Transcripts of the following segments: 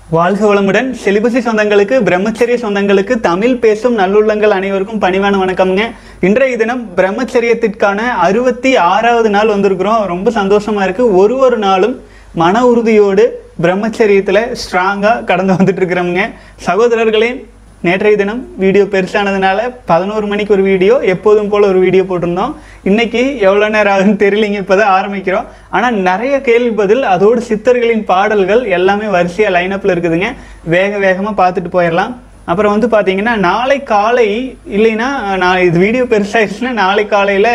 வாழ்க வளமுடன் செலிபசி சொந்தங்களுக்கு பிரம்மச்சரிய சொந்தங்களுக்கு தமிழ் பேசும் நல்லுள்ளங்கள் அனைவருக்கும் பணிவான வணக்கம்ங்க இன்றைய தினம் பிரம்மச்சரியத்திற்கான அறுபத்தி ஆறாவது நாள் வந்திருக்கிறோம் ரொம்ப சந்தோஷமா இருக்கு ஒரு ஒரு நாளும் மன உறுதியோடு பிரம்மச்சரியத்துல ஸ்ட்ராங்கா கடந்து வந்துட்டு இருக்கிறோம்ங்க சகோதரர்களே நேற்றைய தினம் வீடியோ பெருசானதுனால பதினோரு மணிக்கு ஒரு வீடியோ எப்போதும் போல ஒரு வீடியோ போட்டிருந்தோம் இன்னைக்கு எவ்வளோ நேரம் ஆகுன்னு தெரியலைங்க இப்போதான் ஆரம்பிக்கிறோம் ஆனால் நிறைய கேள்வி பதில் அதோடு சித்தர்களின் பாடல்கள் எல்லாமே வரிசையாக லைனப்பில் இருக்குதுங்க வேக வேகமாக பார்த்துட்டு போயிடலாம் அப்புறம் வந்து பார்த்தீங்கன்னா நாளை காலை இல்லைன்னா நான் இது வீடியோ பெருசாகிடுச்சுன்னா நாளை காலையில்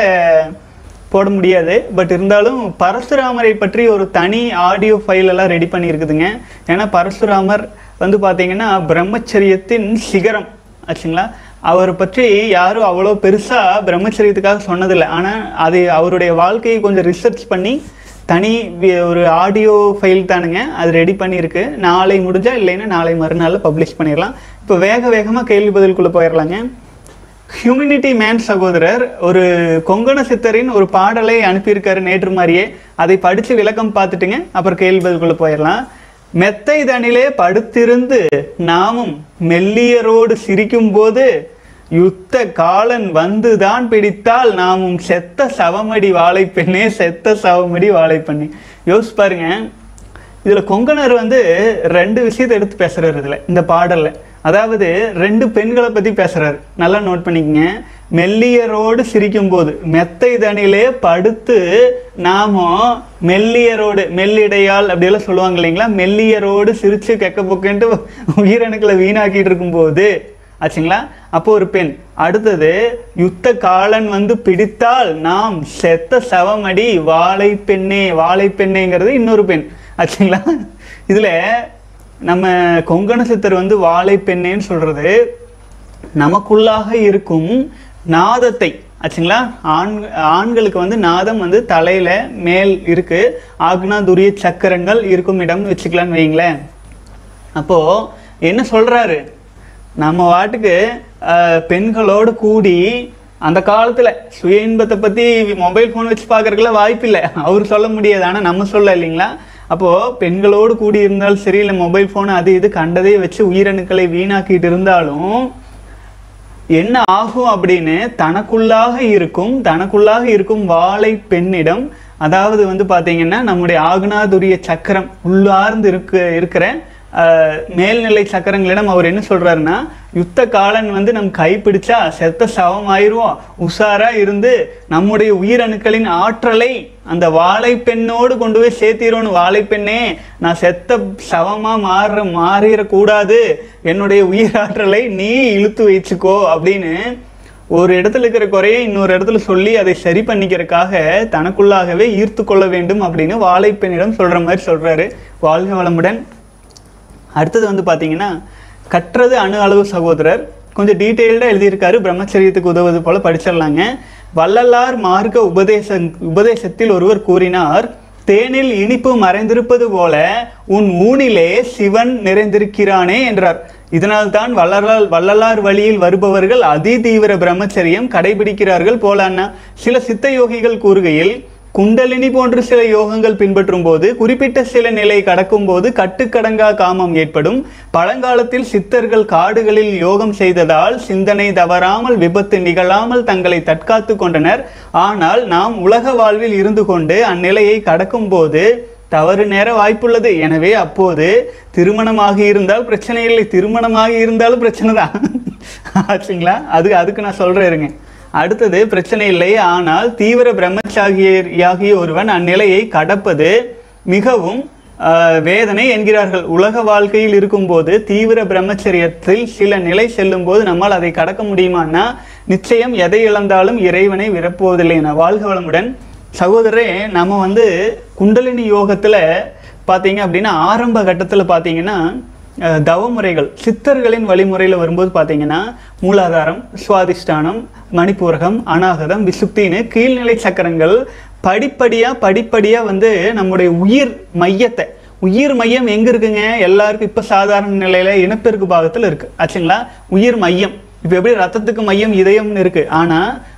போட முடியாது பட் இருந்தாலும் பரசுராமரை பற்றி ஒரு தனி ஆடியோ ஃபைல் எல்லாம் ரெடி பண்ணியிருக்குதுங்க ஏன்னா பரசுராமர் வந்து பார்த்தீங்கன்னா பிரம்மச்சரியத்தின் சிகரம் ஆச்சுங்களா அவரை பற்றி யாரும் அவ்வளோ பெருசாக பிரம்மச்சரியத்துக்காக சொன்னதில்லை ஆனால் அது அவருடைய வாழ்க்கையை கொஞ்சம் ரிசர்ச் பண்ணி தனி வி- ஒரு ஆடியோ ஃபைல் தானுங்க அது ரெடி பண்ணியிருக்கு நாளை முடிஞ்சா இல்லைன்னா நாளை மறுநாள் பப்ளிஷ் பண்ணிடலாம் இப்போ வேக வேகமாக கேள்வி பதிலுக்குள்ளே போயிடலாங்க ஹியூமனிட்டி மேன் சகோதரர் ஒரு கொங்கண சித்தரின் ஒரு பாடலை அனுப்பியிருக்காரு நேற்று மாதிரியே அதை படித்து விளக்கம் பார்த்துட்டுங்க அப்புறம் கேள்வி பதிலுக்குள்ள போயிடலாம் மெத்தை தனிலே படுத்திருந்து நாமும் மெல்லியரோடு சிரிக்கும் போது யுத்த காலன் வந்துதான் பிடித்தால் நாமும் செத்த சவமடி வாழைப்பெண்ணே செத்த சவமடி வாழைப்பெண்ணே யோசிச்சு பாருங்க இதுல கொங்கணர் வந்து ரெண்டு விஷயத்தை எடுத்து பேசுறாரு இதுல இந்த பாடல்ல அதாவது ரெண்டு பெண்களை பத்தி பேசுறாரு நல்லா நோட் பண்ணிக்கங்க மெல்லியரோடு சிரிக்கும் போது மெத்தை தனிலே படுத்து நாம மெல்லியரோடு மெல்லிடையால் அப்படியெல்லாம் சொல்லுவாங்க இல்லைங்களா மெல்லியரோடு சிரிச்சு கெக்க பொக்கன்ட்டு உயிரணுக்களை வீணாக்கிட்டு இருக்கும்போது ஆச்சுங்களா அப்போ ஒரு பெண் அடுத்தது யுத்த காலன் வந்து பிடித்தால் நாம் செத்த சவமடி வாழை பெண்ணே வாழை பெண்ணேங்கிறது இன்னொரு பெண் ஆச்சுங்களா இதுல நம்ம கொங்கண சித்தர் வந்து வாழை பெண்ணேன்னு சொல்றது நமக்குள்ளாக இருக்கும் நாதத்தை ஆச்சுங்களா ஆண் ஆண்களுக்கு வந்து நாதம் வந்து தலையில மேல் இருக்கு ஆக்னா துரிய சக்கரங்கள் இருக்கும் இடம் வச்சுக்கலான்னு வைங்களேன் அப்போ என்ன சொல்றாரு நம்ம வாட்டுக்கு அஹ், பெண்களோடு கூடி அந்த காலத்துல சுய இன்பத்தை பத்தி மொபைல் ஃபோன் வச்சு பார்க்கறதுக்குலாம் வாய்ப்பு இல்லை அவர் சொல்ல முடியாது ஆனா நம்ம சொல்ல இல்லைங்களா அப்போ பெண்களோடு கூடி இருந்தாலும் சரி இல்லை மொபைல் ஃபோன் அது இது கண்டதே வச்சு உயிரணுக்களை வீணாக்கிட்டு இருந்தாலும் என்ன ஆகும் அப்படின்னு தனக்குள்ளாக இருக்கும் தனக்குள்ளாக இருக்கும் வாழை பெண்ணிடம் அதாவது வந்து பாத்தீங்கன்னா நம்முடைய ஆக்னாதுரிய சக்கரம் உள்ளார்ந்து இருக்க இருக்கிற அஹ், மேல்நிலை சக்கரங்களிடம் அவர் என்ன சொல்றாருன்னா யுத்த காலன் வந்து நம் கைப்பிடிச்சா செத்த சவம் ஆயிருவோம் உஷாரா இருந்து நம்முடைய உயிரணுக்களின் ஆற்றலை அந்த வாழை பெண்ணோடு கொண்டு போய் சேர்த்திரோன்னு வாழை பெண்ணே நான் செத்த சவமா மாற மாறிடக்கூடாது என்னுடைய உயிராற்றலை நீ இழுத்து வச்சுக்கோ அப்படின்னு ஒரு இடத்துல இருக்கிற குறையை இன்னொரு இடத்துல சொல்லி அதை சரி பண்ணிக்கிறதுக்காக தனக்குள்ளாகவே ஈர்த்து கொள்ள வேண்டும் அப்படின்னு வாழைப்பெண்ணிடம் சொல்ற மாதிரி சொல்றாரு வாழ்க வளமுடன் அடுத்தது வந்து பாத்தீங்கன்னா கற்றது அணு அளவு சகோதரர் கொஞ்சம் டீட்டெயில்டாக எழுதியிருக்காரு பிரம்மச்சரியத்துக்கு உதவுவது போல படிச்சிடலாங்க வள்ளலார் மார்க்க உபதேச உபதேசத்தில் ஒருவர் கூறினார் தேனில் இனிப்பு மறைந்திருப்பது போல உன் ஊனிலே சிவன் நிறைந்திருக்கிறானே என்றார் இதனால்தான் வள்ளலார் வள்ளலார் வழியில் வருபவர்கள் அதி தீவிர பிரம்மச்சரியம் கடைபிடிக்கிறார்கள் போலான்னா சில சித்த யோகிகள் கூறுகையில் குண்டலினி போன்ற சில யோகங்கள் பின்பற்றும் போது குறிப்பிட்ட சில நிலை கடக்கும் போது கட்டுக்கடங்கா காமம் ஏற்படும் பழங்காலத்தில் சித்தர்கள் காடுகளில் யோகம் செய்ததால் சிந்தனை தவறாமல் விபத்து நிகழாமல் தங்களை தற்காத்து கொண்டனர் ஆனால் நாம் உலக வாழ்வில் இருந்து கொண்டு அந்நிலையை கடக்கும் போது தவறு நேர வாய்ப்புள்ளது எனவே அப்போது திருமணமாகி இருந்தால் பிரச்சனை இல்லை திருமணமாகி இருந்தாலும் பிரச்சனை தான் ஆச்சுங்களா அது அதுக்கு நான் சொல்றேன் இருங்க அடுத்தது பிரச்சனை இல்லை ஆனால் தீவிர பிரம்மச்சாரியாகிய ஒருவன் அந்நிலையை கடப்பது மிகவும் ஆஹ், வேதனை என்கிறார்கள் உலக வாழ்க்கையில் இருக்கும்போது தீவிர பிரம்மச்சரியத்தில் சில நிலை செல்லும் போது நம்மால் அதை கடக்க முடியுமான்னா நிச்சயம் எதை இழந்தாலும் இறைவனை விரப்புவதில்லை என வாழ்க வளமுடன் சகோதரரே நம்ம வந்து குண்டலினி யோகத்துல பார்த்தீங்க அப்படின்னா ஆரம்ப கட்டத்தில் பார்த்தீங்கன்னா அஹ், தவமுறைகள் சித்தர்களின் வழிமுறையில் வரும்போது பார்த்தீங்கன்னா மூலாதாரம் சுவாதிஷ்டானம் மணிப்பூரகம் அநாகதம் விசுப்தின்னு கீழ்நிலை சக்கரங்கள் படிப்படியாக படிப்படியாக வந்து நம்முடைய உயிர் மையத்தை உயிர் மையம் எங்க இருக்குங்க எல்லாருக்கும் இப்போ சாதாரண நிலையில இனப்பெருக்கு பாகத்தில் இருக்கு ஆச்சுங்களா உயிர் மையம் இப்போ எப்படி ரத்தத்துக்கு மையம் இதயம்னு இருக்கு ஆனா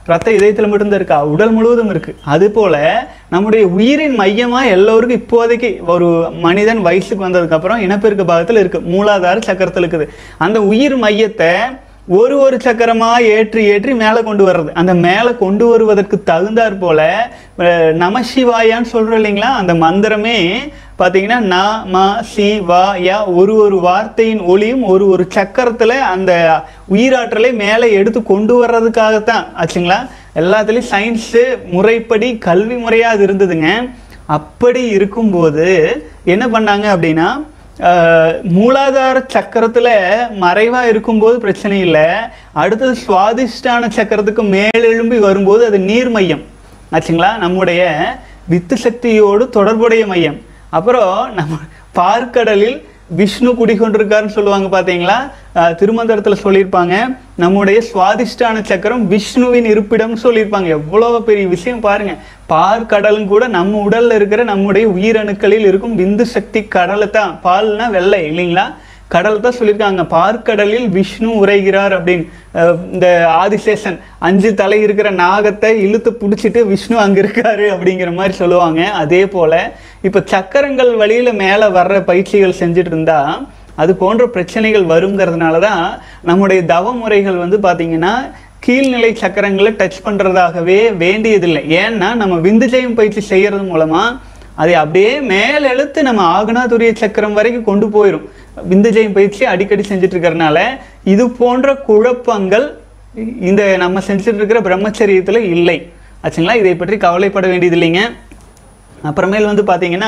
ரத்த இதயத்தில் மட்டும்தான் இருக்கா உடல் முழுவதும் இருக்கு அது போல நம்முடைய உயிரின் மையமா எல்லோருக்கும் இப்போதைக்கு ஒரு மனிதன் வயசுக்கு வந்ததுக்கு அப்புறம் இனப்பெருக்க பாகத்தில் இருக்கு மூலாதார சக்கரத்தில் இருக்குது அந்த உயிர் மையத்தை ஒரு ஒரு சக்கரமா ஏற்றி ஏற்றி மேலே கொண்டு வர்றது அந்த மேலே கொண்டு வருவதற்கு தகுந்தாற் போல அஹ், நமசிவாயான்னு சொல்றோம் இல்லைங்களா அந்த மந்திரமே பார்த்தீங்கன்னா ந ம சி வா யா ஒரு ஒரு வார்த்தையின் ஒளியும் ஒரு ஒரு சக்கரத்தில் அந்த உயிராற்றலை மேலே எடுத்து கொண்டு வர்றதுக்காகத்தான் ஆச்சுங்களா எல்லாத்துலேயும் சயின்ஸு முறைப்படி கல்வி முறையாக அது இருந்ததுங்க அப்படி இருக்கும்போது என்ன பண்ணாங்க அப்படின்னா ஆஹ், மூலாதார சக்கரத்துல மறைவா இருக்கும்போது பிரச்சனை இல்லை அடுத்தது சுவாதிஷ்டான சக்கரத்துக்கு மேலெழும்பி வரும்போது அது நீர் மையம் ஆச்சுங்களா நம்முடைய வித்து சக்தியோடு தொடர்புடைய மையம் அப்புறம் நம்ம பார்க்கடலில் விஷ்ணு குடிகொண்டிருக்காருன்னு சொல்லுவாங்க பார்த்தீங்களா ஆஹ், திருமந்திரத்துல சொல்லியிருப்பாங்க நம்முடைய சுவாதிஷ்டான சக்கரம் விஷ்ணுவின் இருப்பிடம்னு சொல்லியிருப்பாங்க எவ்வளோ பெரிய விஷயம் பாருங்க பார்க்கடலும் கூட நம்ம உடல்ல இருக்கிற நம்முடைய உயிரணுக்களில் இருக்கும் விந்து சக்தி கடலை தான் பால்னா வெள்ளை இல்லைங்களா கடல் தான் சொல்லியிருக்காங்க பார்க்கடலில் விஷ்ணு உரைகிறார் அப்படின்னு அஹ் இந்த ஆதிசேஷன் அஞ்சு தலை இருக்கிற நாகத்தை இழுத்து பிடிச்சிட்டு விஷ்ணு அங்க இருக்காரு அப்படிங்கிற மாதிரி சொல்லுவாங்க அதே போல இப்ப சக்கரங்கள் வழியில மேல வர்ற பயிற்சிகள் செஞ்சுட்டு இருந்தா அது போன்ற பிரச்சனைகள் வருங்கிறதுனால தான் நம்முடைய தவ முறைகள் வந்து பாத்தீங்கன்னா கீழ்நிலை சக்கரங்களை டச் பண்றதாகவே வேண்டியதில்லை ஏன்னா நம்ம விந்துஜயம் பயிற்சி செய்யறது மூலமா அதை அப்படியே மேல் எழுத்து நம்ம ஆகனாதுரிய சக்கரம் வரைக்கும் கொண்டு போயிடும் விந்துஜயம் பயிற்சி அடிக்கடி செஞ்சுட்டு இருக்கறனால இது போன்ற குழப்பங்கள் இந்த நம்ம செஞ்சுட்டு இருக்கிற பிரம்மச்சரியத்துல இல்லை ஆச்சுங்களா இதை பற்றி கவலைப்பட வேண்டியது இல்லைங்க அப்புறமேல் வந்து பார்த்தீங்கன்னா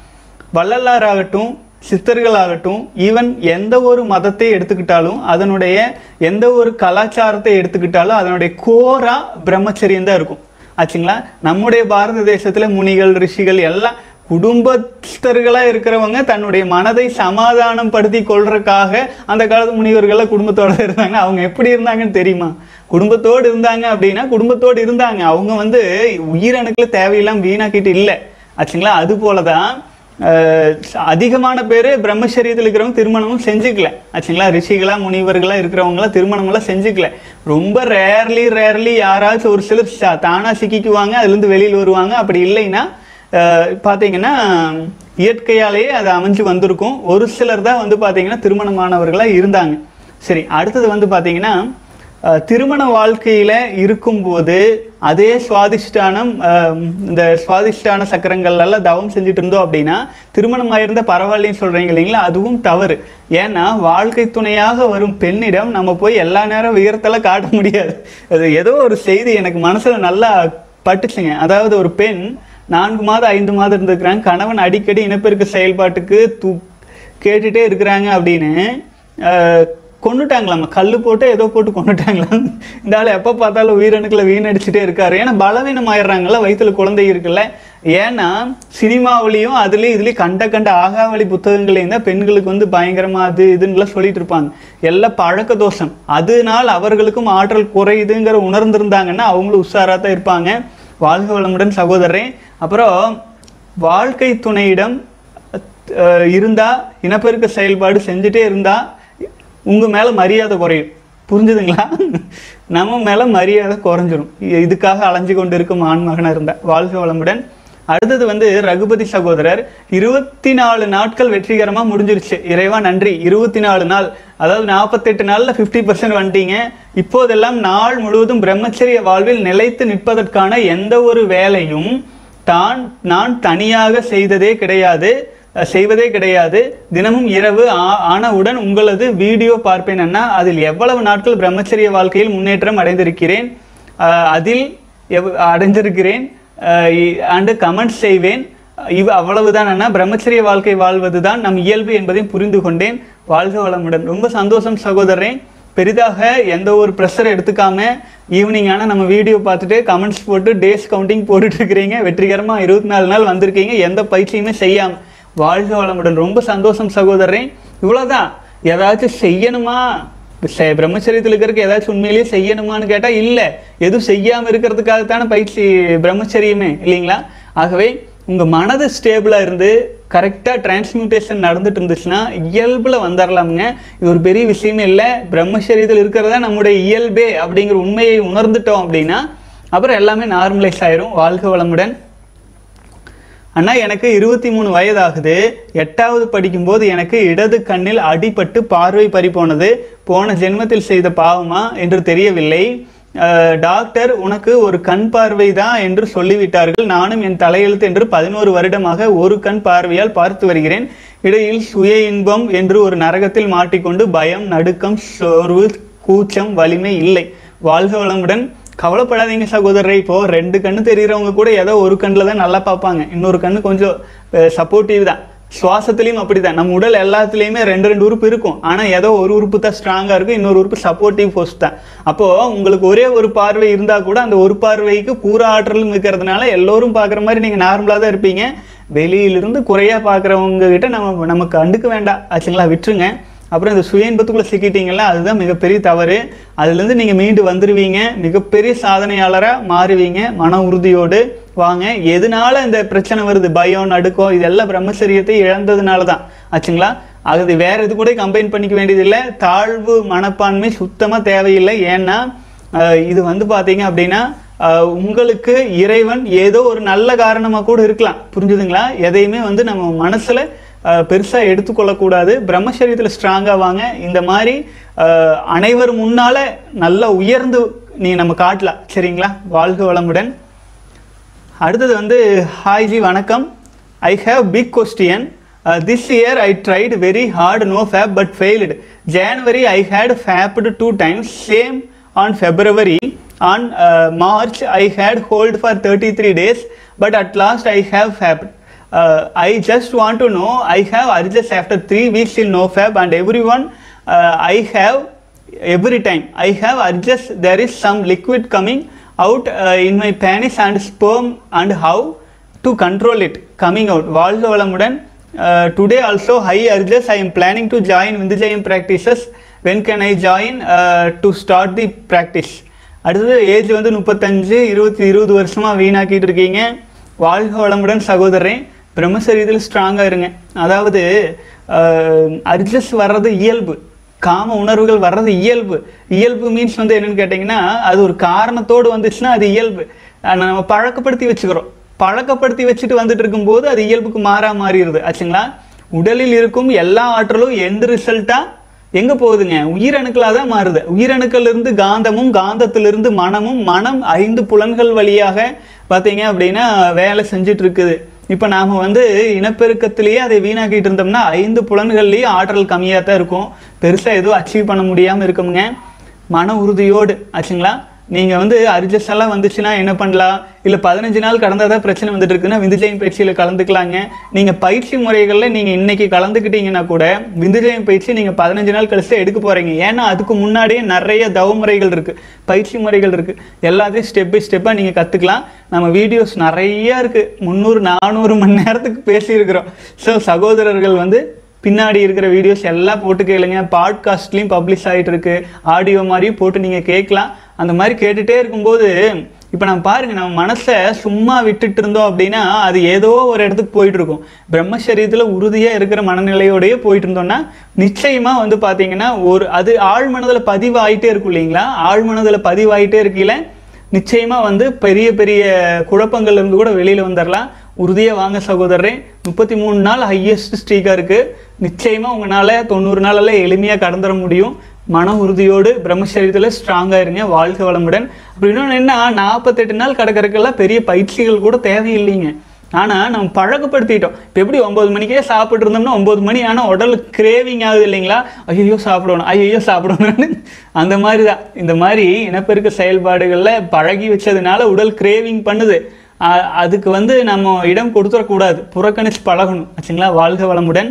வள்ளலார் ஆகட்டும் சித்தர்கள் ஆகட்டும் ஈவன் எந்த ஒரு மதத்தை எடுத்துக்கிட்டாலும் அதனுடைய எந்த ஒரு கலாச்சாரத்தை எடுத்துக்கிட்டாலும் அதனுடைய கோரா பிரம்மச்சரியம் தான் இருக்கும் ஆச்சுங்களா நம்முடைய பாரத தேசத்துல முனிகள் ரிஷிகள் எல்லாம் குடும்பஸ்தர்களா இருக்கிறவங்க தன்னுடைய மனதை சமாதானம் படுத்தி கொள்றதுக்காக அந்த காலத்து முனிவர்கள்லாம் குடும்பத்தோட இருந்தாங்க அவங்க எப்படி இருந்தாங்கன்னு தெரியுமா குடும்பத்தோடு இருந்தாங்க அப்படின்னா குடும்பத்தோடு இருந்தாங்க அவங்க வந்து உயிரணுக்களை தேவையில்லாம வீணாக்கிட்டு இல்லை ஆச்சுங்களா அது போலதான் அஹ், அதிகமான பேர் பிரம்மச்சரியத்தில் இருக்கிறவங்க திருமணமும் செஞ்சுக்கல ஆச்சுங்களா ரிஷிகளா முனிவர்களா இருக்கிறவங்களாம் திருமணமெல்லாம் செஞ்சுக்கல ரொம்ப ரேர்லி ரேர்லி யாராச்சும் ஒரு சிலர் ச- தானா சிக்கிக்குவாங்க அதுலேருந்து வெளியில் வருவாங்க அப்படி இல்லைன்னா அஹ், பார்த்தீங்கன்னா இயற்கையாலேயே அது அமைஞ்சு வந்திருக்கும் ஒரு சிலர் தான் வந்து பார்த்தீங்கன்னா திருமணமானவர்களாக இருந்தாங்க சரி அடுத்தது வந்து பார்த்தீங்கன்னா அஹ், திருமண வாழ்க்கையில இருக்கும்போது அதே சுவாதிஷ்டானம் அஹ், இந்த சுவாதிஷ்டான சக்கரங்கள் எல்லாம் தவம் செஞ்சுட்டு இருந்தோம் அப்படின்னா திருமணம் ஆயிருந்த பரவாயில்லைன்னு சொல்றீங்க இல்லைங்களா அதுவும் தவறு ஏன்னா வாழ்க்கை துணையாக வரும் பெண்ணிடம் நம்ம போய் எல்லா நேரம் உயரத்தெல்லாம் காட்ட முடியாது அது ஏதோ ஒரு செய்தி எனக்கு மனசுல நல்லா பட்டுச்சுங்க அதாவது ஒரு பெண் நான்கு மாதம் ஐந்து மாதம் இருந்திருக்கிறாங்க கணவன் அடிக்கடி இனப்பெருக்க செயல்பாட்டுக்கு தூ கேட்டுட்டே இருக்கிறாங்க அப்படின்னு அஹ், கொன்னுட்டாங்களாம் கல் போட்டு ஏதோ போட்டு கொன்னுட்டாங்களாம் இந்த ஆள் எப்போ பார்த்தாலும் உயிரணுக்களை வீணடிச்சுட்டே இருக்காரு ஏன்னா பலவீனம் ஆயிடுறாங்கல்ல வயித்துல குழந்தை இருக்குல்ல ஏன்னா சினிமாவிலையும் அதுலேயும் இதுலேயும் கண்ட கண்ட ஆகாவளி புத்தகங்களையும் தான் பெண்களுக்கு வந்து பயங்கரமா அது இதுன்னுலாம் சொல்லிட்டு இருப்பாங்க எல்லாம் பழக்க தோஷம் அதனால் அவர்களுக்கும் ஆற்றல் குறையுதுங்கிற உணர்ந்திருந்தாங்கன்னா அவங்களும் உஷாராக தான் இருப்பாங்க வாழ்க வளமுடன் சகோதரரே அப்புறம் வாழ்க்கை துணையிடம் அஹ், இருந்தா இனப்பெருக்க செயல்பாடு செஞ்சுட்டே இருந்தா உங்க மேல மரியாதை குறையும் புரிஞ்சுதுங்களா நம்ம மேல மரியாதை குறைஞ்சிரும் இ- இதுக்காக அலைஞ்சு கொண்டு இருக்கும் ஆண்மகனா இருந்தா வாழ்க வளமுடன் அடுத்தது வந்து ரகுபதி சகோதரர் இருபத்தி நாலு நாட்கள் வெற்றிகரமா முடிஞ்சிருச்சு இறைவா நன்றி இருபத்தி நாலு நாள் அதாவது நாற்பத்தெட்டு நாள்ல 50% பர்சன்ட் வந்துட்டீங்க இப்போதெல்லாம் நாள் முழுவதும் பிரம்மச்சரிய வாழ்வில் நிலைத்து நிற்பதற்கான எந்த ஒரு வேலையும் தான் நான் தனியாக செய்ததே கிடையாது அஹ், செய்வதே கிடையாது தினமும் இரவு ஆ- ஆனவுடன் உங்களது வீடியோ பார்ப்பேன் அண்ணா அதில் எவ்வளவு நாட்கள் பிரம்மச்சரிய வாழ்க்கையில் முன்னேற்றம் அடைந்திருக்கிறேன் அஹ், அதில் எவ்- அடைந்திருக்கிறேன் அண்டு கமெண்ட் செய்வேன் இவ் அவ்வளவுதான் அண்ணா பிரம்மச்சரிய வாழ்க்கை வாழ்வதுதான் நம் இயல்பு என்பதையும் புரிந்து கொண்டேன் வாழ்க வளமுடன் ரொம்ப சந்தோஷம் சகோதரரே பெரிதாக எந்த ஒரு ப்ரெஷர் எடுத்துக்காம ஈவினிங் ஆனால் நம்ம வீடியோ பார்த்துட்டு கமெண்ட்ஸ் போட்டு டேஸ் கவுண்டிங் போட்டுட்டு இருக்கிறீங்க வெற்றிகரமாக இருபத்தி நாலு நாள் வந்திருக்கீங்க எந்த பயிற்சியுமே செய்யாம வாழ்க வளமுடன் ரொம்ப சந்தோஷம் சகோதரரே இவ்வளோதான் ஏதாச்சும் செய்யணுமா செ- பிரம்மச்சரியத்தில் இருக்கிறதுக்கு ஏதாச்சும் உண்மையிலேயே செய்யணுமான்னு கேட்டால் இல்லை எதுவும் செய்யாமல் இருக்கிறதுக்காகத்தானே பயிற்சி பிரம்மச்சரியமே இல்லைங்களா ஆகவே உங்கள் மனது ஸ்டேபிளாக இருந்து கரெக்டாக டிரான்ஸ்மியூட்டேஷன் நடந்துட்டு இருந்துச்சுன்னா இயல்பில் வந்துடலாமுங்க இது ஒரு பெரிய விஷயமே இல்லை பிரம்மச்சரியத்தில் இருக்கிறதா நம்முடைய இயல்பே அப்படிங்கிற உண்மையை உணர்ந்துட்டோம் அப்படின்னா அப்புறம் எல்லாமே நார்மலைஸ் ஆயிரும் வாழ்க வளமுடன் அண்ணா எனக்கு இருபத்தி மூணு வயதாகுது எட்டாவது படிக்கும்போது எனக்கு இடது கண்ணில் அடிபட்டு பார்வை பறிபோனது போன ஜென்மத்தில் செய்த பாவமா என்று தெரியவில்லை அஹ், டாக்டர் உனக்கு ஒரு கண் பார்வை தான் என்று சொல்லிவிட்டார்கள் நானும் என் தலையெழுத்து என்று பதினோரு வருடமாக ஒரு கண் பார்வையால் பார்த்து வருகிறேன் இடையில் சுய இன்பம் என்று ஒரு நரகத்தில் மாட்டிக்கொண்டு பயம் நடுக்கம் சோர்வு கூச்சம் வலிமை இல்லை வாழ்க வளமுடன் கவலைப்படாதீங்க சகோதரரை இப்போ ரெண்டு கண்ணு தெரியுறவங்க கூட ஏதோ ஒரு கண்ணில் தான் நல்லா பார்ப்பாங்க இன்னொரு கண்ணு கொஞ்சம் சப்போர்ட்டிவ் தான் சுவாசத்துலேயும் அப்படிதான் நம்ம உடல் எல்லாத்துலேயுமே ரெண்டு ரெண்டு உறுப்பு இருக்கும் ஆனால் ஏதோ ஒரு உறுப்பு தான் ஸ்ட்ராங்காக இருக்கும் இன்னொரு உறுப்பு சப்போர்ட்டிவ் ஃபோர்ஸ் தான் அப்போது உங்களுக்கு ஒரே ஒரு பார்வை இருந்தால் கூட அந்த ஒரு பார்வைக்கு பூரா ஆற்றலும் இருக்கிறதுனால எல்லோரும் பார்க்குற மாதிரி நீங்கள் நார்மலாக தான் இருப்பீங்க வெளியிலிருந்து குறையாக பார்க்குறவங்க கிட்ட நம்ம நமக்கு கண்டுக்க வேண்டாம் ஆச்சுங்களா விட்டுருங்க அப்புறம் இந்த சுய இன்பத்துக்குள்ள சிக்கிட்டீங்கல்ல அதுதான் மிகப்பெரிய தவறு அதுலேருந்து நீங்கள் மீண்டு வந்துடுவீங்க மிகப்பெரிய சாதனையாளராக மாறுவீங்க மன உறுதியோடு வாங்க எதனால இந்த பிரச்சனை வருது பயம் நடுக்கம் இதெல்லாம் பிரம்மச்சரியத்தை இழந்ததுனால தான் ஆச்சுங்களா அது வேற இது கூட கம்பைன் பண்ணிக்க வேண்டியதில்லை தாழ்வு மனப்பான்மை சுத்தமாக தேவையில்லை ஏன்னா அஹ், இது வந்து பார்த்தீங்க அப்படின்னா அஹ், உங்களுக்கு இறைவன் ஏதோ ஒரு நல்ல காரணமாக கூட இருக்கலாம் புரிஞ்சுதுங்களா எதையுமே வந்து நம்ம மனசில் பெருசாக எடுத்துக்கொள்ளக்கூடாது பிரம்மச்சரியத்தில் ஸ்ட்ராங்காக வாங்க இந்த மாதிரி அஹ், அனைவர் முன்னால் நல்லா உயர்ந்து நீ நம்ம காட்டலாம் சரிங்களா வாழ்க வளமுடன் அடுத்தது வந்து ஹாய் ஜி வணக்கம் I have big question this year I tried very hard no fap but failed January I had fapped two times same on February on March I had hold for thirty three days but at last I have fapped uh, I just want to know I have urges after three weeks in NoFab and everyone uh, I have every time I have urges there is some liquid coming out uh, in my penis and sperm and how to control it coming out வாழ்க வளமுடன் uh, today also high urges I am planning to join Vindhyayam practices when can I join uh, to start the practice அடுத்தது age வந்து முப்பத்தஞ்சு இருபத்தி இருபது வருஷமா வீணாக்கிட்டு இருக்கீங்க வாழ்க வளமுடன் சகோதரன் பிரம்மசரீரத்தில் ஸ்ட்ராங்காக இருங்க அதாவது அர்ஜஸ் வர்றது இயல்பு காம உணர்வுகள் வர்றது இயல்பு இயல்பு மீன்ஸ் வந்து என்னன்னு கேட்டிங்கன்னா அது ஒரு காரணத்தோடு வந்துச்சுன்னா அது இயல்பு ஆனா நம்ம பழக்கப்படுத்தி வச்சுக்கிறோம் பழக்கப்படுத்தி வச்சுட்டு வந்துட்டு இருக்கும்போது அது இயல்புக்கு மாறா மாறிடுது ஆச்சுங்களா உடலில் இருக்கும் எல்லா ஆற்றலும் எந்த ரிசல்ட்டாக எங்க போகுதுங்க உயிரணுக்களாக தான் மாறுது உயிரணுக்கள் இருந்து காந்தமும் காந்தத்திலிருந்து மனமும் மனம் ஐந்து புலன்கள் வழியாக பார்த்தீங்க அப்படின்னா வேலை செஞ்சுட்டு இருக்குது இப்போ நாம வந்து இனப்பெருக்கத்திலேயே அதை வீணாக்கிட்டு இருந்தோம்னா ஐந்து புலன்கள்லேயும் ஆற்றல் கம்மியாக தான் இருக்கும் பெருசாக எதுவும் அச்சீவ் பண்ண முடியாமல் இருக்குங்க மன உறுதியோடு ஆச்சுங்களா நீங்கள் வந்து அரிஜஸ் எல்லாம் வந்துச்சுன்னா என்ன பண்ணலாம் இல்லை பதினஞ்சு நாள் கடந்தாதான் பிரச்சனை வந்துட்டு இருக்குன்னா விந்துஜயம் பயிற்சியில் கலந்துக்கலாங்க நீங்கள் பயிற்சி முறைகளில் நீங்கள் இன்னைக்கு கலந்துக்கிட்டீங்கன்னா கூட விந்துஜயம் பயிற்சி நீங்கள் பதினஞ்சு நாள் கழிச்சு தான் எடுக்க போகிறீங்க ஏன்னா அதுக்கு முன்னாடியே நிறைய தவ முறைகள் இருக்குது பயிற்சி முறைகள் இருக்குது எல்லாத்தையும் ஸ்டெப் பை ஸ்டெப்பாக நீங்கள் கற்றுக்கலாம் நம்ம வீடியோஸ் நிறைய இருக்குது முந்நூறு நானூறு மணி நேரத்துக்கு பேசியிருக்கிறோம் ஸோ சகோதரர்கள் வந்து பின்னாடி இருக்கிற வீடியோஸ் எல்லாம் போட்டு கேளுங்க பாட்காஸ்ட்லேயும் பப்ளிஷ் ஆகிட்டு இருக்கு ஆடியோ மாதிரியும் போட்டு நீங்கள் கேட்கலாம் அந்த மாதிரி கேட்டுகிட்டே இருக்கும்போது இப்போ நம்ம பாருங்க நம்ம மனசை சும்மா விட்டுட்டு இருந்தோம் அப்படின்னா அது ஏதோ ஒரு இடத்துக்கு போயிட்டு இருக்கும் பிரம்மசரீரத்தில் உறுதியாக இருக்கிற மனநிலையோடயே போயிட்டு இருந்தோம்னா நிச்சயமாக வந்து பார்த்தீங்கன்னா ஒரு அது ஆழ் மனதில் பதிவாயிட்டே இருக்கும் இல்லைங்களா ஆழ் மனதில் பதிவாயிட்டே இருக்கையில நிச்சயமா வந்து பெரிய பெரிய குழப்பங்கள்ல இருந்து கூட வெளியில வந்துடலாம் உறுதியா வாங்க சகோதரரே முப்பத்தி மூணு நாள் ஹையஸ்ட் ஸ்ட்ரீக்கா இருக்கு நிச்சயமா உங்களால தொண்ணூறு நாளெல்லாம் எளிமையா கடந்துட முடியும் மன உறுதியோடு பிரம்மச்சரியத்தில் ஸ்ட்ராங்காக இருங்க வாழ்க வளமுடன் அப்படி இன்னொன்று என்ன நாற்பத்தெட்டு நாள் கிடக்கிறதுக்கெல்லாம் பெரிய பயிற்சிகள் கூட தேவையில்லைங்க ஆனால் நம்ம பழக்கப்படுத்திட்டோம் இப்போ எப்படி ஒம்பது மணிக்கே சாப்பிட்டு இருந்தோம்னா ஒம்பது மணி ஆனால் உடல் கிரேவிங் ஆகுது இல்லைங்களா ஐயோ சாப்பிடணும் ஐயோ சாப்பிடணும்னு அந்த மாதிரி தான் இந்த மாதிரி இனப்பெருக்க செயல்பாடுகளில் பழகி வச்சதுனால உடல் கிரேவிங் பண்ணுது அ- அதுக்கு வந்து நம்ம இடம் கொடுத்துடக்கூடாது புறக்கணிச்சு பழகணும் ஆச்சுங்களா வாழ்க வளமுடன்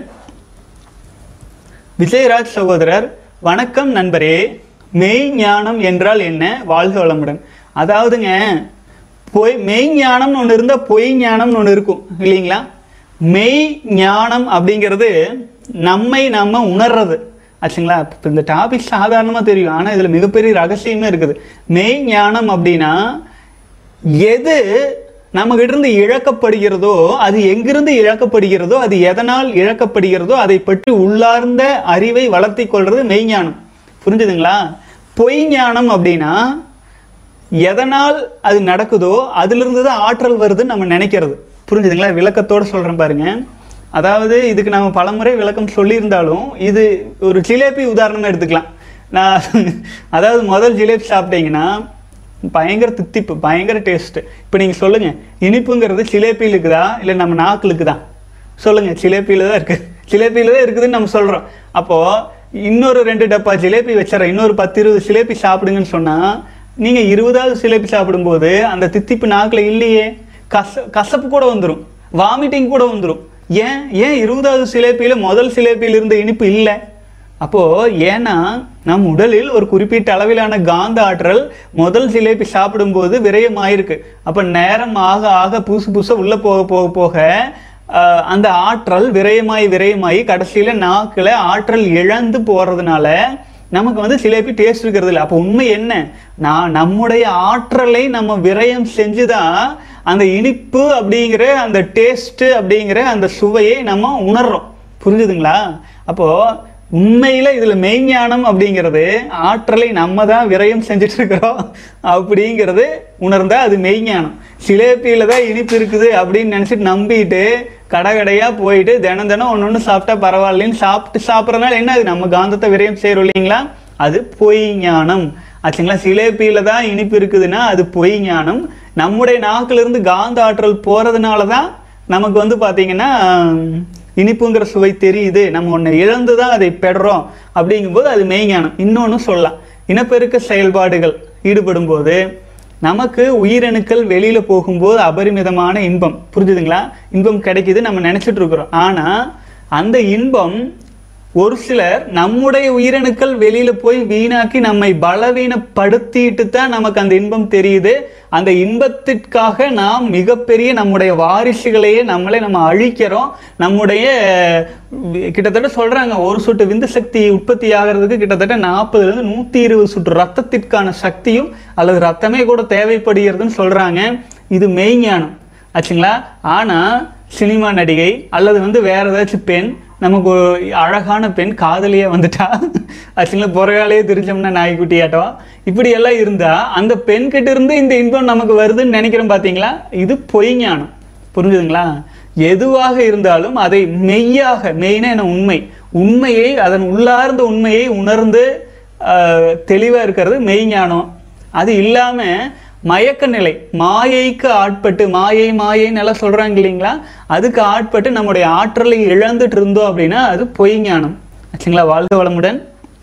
விஜயராஜ் சகோதரர் வணக்கம் நண்பரே மெய் ஞானம் என்றால் என்ன வாழ்க வளமுடன் அதாவதுங்க பொய் மெய் ஞானம்னு ஒன்று இருந்தால் பொய் ஞானம்னு ஒன்று இருக்கும் இல்லைங்களா மெய் ஞானம் அப்படிங்கிறது நம்மை நம்ம உணர்றது ஆச்சுங்களா இப்போ இந்த டாபிக் சாதாரணமாக தெரியும் ஆனால் இதில் மிகப்பெரிய ரகசியமே இருக்குது மெய் ஞானம் அப்படின்னா எது நம்மகிட்ட இருந்து இழக்கப்படுகிறதோ அது எங்கிருந்து இழக்கப்படுகிறதோ அது எதனால் இழக்கப்படுகிறதோ அதை பற்றி உள்ளார்ந்த அறிவை வளர்த்தி கொள்றது மெய்ஞானம் புரிஞ்சுதுங்களா பொய் ஞானம் அப்படின்னா எதனால் அது நடக்குதோ அதிலிருந்து தான் ஆற்றல் வருதுன்னு நம்ம நினைக்கிறது புரிஞ்சுதுங்களா விளக்கத்தோட சொல்றேன் பாருங்க அதாவது இதுக்கு நம்ம பலமுறை விளக்கம் சொல்லியிருந்தாலும் இது ஒரு ஜிலேபி உதாரணமா எடுத்துக்கலாம் நான் அதாவது முதல் ஜிலேபி சாப்பிட்டீங்கன்னா பயங்கர தித்திப்பு பயங்கர டேஸ்ட் இப்போ நீங்கள் சொல்லுங்க இனிப்புங்கிறது ஜிலேபியில் இருக்குதா இல்லை நம்ம நாக்குல இருக்குதா சொல்லுங்க ஜிலேபியில தான் இருக்கு ஜிலேபியில தான் இருக்குதுன்னு நம்ம சொல்றோம் அப்போ இன்னொரு ரெண்டு டப்பா ஜிலேபி வச்சிடறேன் இன்னொரு பத்து இருபது ஜிலேபி சாப்பிடுங்கன்னு சொன்னா நீங்க இருபதாவது ஜிலேபி சாப்பிடும்போது அந்த தித்திப்பு நாக்குல இல்லையே கச கசப்பு கூட வந்துடும் வாமிட்டிங் கூட வந்துடும் ஏன் ஏன் இருபதாவது சிலேப்பியில முதல் சிலேப்பியில் இருந்த இனிப்பு இல்லை அப்போ ஏன்னா நம் உடலில் ஒரு குறிப்பிட்ட அளவிலான காந்த ஆற்றல் முதல் ஜிலேபி சாப்பிடும்போது விரயமாயிருக்கு அப்ப நேரம் ஆக ஆக புதுசு புதுசா உள்ள போக போக போக ஆஹ், அந்த ஆற்றல் விரயமாயி விரயமாயி கடைசியில நாக்குல ஆற்றல் இழந்து போறதுனால நமக்கு வந்து சிலேபி டேஸ்ட் இருக்கிறது இல்லை அப்போ உண்மை என்ன நான் நம்முடைய ஆற்றலை நம்ம விரயம் செஞ்சுதான் அந்த இனிப்பு அப்படிங்கிற அந்த டேஸ்ட் அப்படிங்கிற அந்த சுவையை நம்ம உணர்றோம் புரிஞ்சுதுங்களா அப்போ உண்மையில இதுல மெய்ஞானம் அப்படிங்கிறது ஆற்றலை நம்ம தான் விரயம் செஞ்சுட்டு இருக்கிறோம் அப்படிங்கிறது உணர்ந்தா அது மெய்ஞானம் சிலேப்பியில தான் இனிப்பு இருக்குது அப்படின்னு நினைச்சிட்டு நம்பிட்டு கடை கடையா போயிட்டு தினம் தினம் ஒன்று ஒன்று சாப்பிட்டா பரவாயில்லைன்னு சாப்பிட்டு சாப்பிட்றதுனால என்ன அது நம்ம காந்தத்தை விரயம் செய்யறோம் இல்லைங்களா அது பொய் ஞானம் ஆச்சுங்களா சிலேப்பியில தான் இனிப்பு இருக்குதுன்னா அது பொய் ஞானம் நம்முடைய நாக்குல இருந்து காந்த ஆற்றல் போறதுனால தான் நமக்கு வந்து பாத்தீங்கன்னா ஹம், இனிப்புங்கிற சுவை தெரியுது நம்ம ஒன்று இழந்து தான் அதை பெறுறோம் அப்படிங்கும்போது அது மெய்ஞானம் இன்னொன்று சொல்லலாம் இனப்பெருக்க செயல்பாடுகள் ஈடுபடும் போது நமக்கு உயிரணுக்கள் வெளியில போகும்போது அபரிமிதமான இன்பம் புரிஞ்சுதுங்களா இன்பம் கிடைக்குது நம்ம நினைச்சிட்டு இருக்கிறோம் ஆனா அந்த இன்பம் ஒரு சிலர் நம்முடைய உயிரணுக்கள் வெளியில போய் வீணாக்கி நம்மை பலவீனப்படுத்திட்டு தான் நமக்கு அந்த இன்பம் தெரியுது அந்த இன்பத்திற்காக நாம் மிகப்பெரிய நம்முடைய வாரிசுகளையே நம்மளே நம்ம அழிக்கிறோம் நம்முடைய அஹ், கிட்டத்தட்ட சொல்றாங்க ஒரு சொட்டு விந்து சக்தி உற்பத்தி ஆகிறதுக்கு கிட்டத்தட்ட நாற்பதுல இருந்து நூத்தி இருபது சொட்டு ரத்தத்திற்கான சக்தியும் அல்லது ரத்தமே கூட தேவைப்படுகிறதுன்னு சொல்றாங்க இது மெய்ஞானம் ஆச்சுங்களா ஆனா சினிமா நடிகை அல்லது வந்து வேற ஏதாச்சும் பெண் நமக்கு ஒரு அழகான பெண் காதலியே வந்துட்டா ஆச்சுங்களா புறகாலையே தெரிஞ்சோம்னா நாய்க்குட்டி ஆட்டம் இப்படி எல்லாம் இருந்தா அந்த பெண் கிட்ட இருந்து இந்த இன்பம் நமக்கு வருதுன்னு நினைக்கிறோம் பாத்தீங்களா இது பொய் ஞானம் புரிஞ்சுதுங்களா எதுவாக இருந்தாலும் அதை மெய்யாக மெய்னா என்ன உண்மை உண்மையை அதன் உள்ளார்ந்த உண்மையை உணர்ந்து ஆஹ், தெளிவா இருக்கிறது மெய்ஞானம் அது இல்லாம மயக்க நிலை மாயைக்கு ஆட்பட்டு மாயை மாயைன்னு எல்லாம் சொல்றாங்க இல்லைங்களா அதுக்கு ஆட்பட்டு நம்முடைய ஆற்றலை இழந்துட்டு இருந்தோம் அப்படின்னா அது பொய் ஞானம் ஆச்சுங்களா வாழ்க வளமுடன்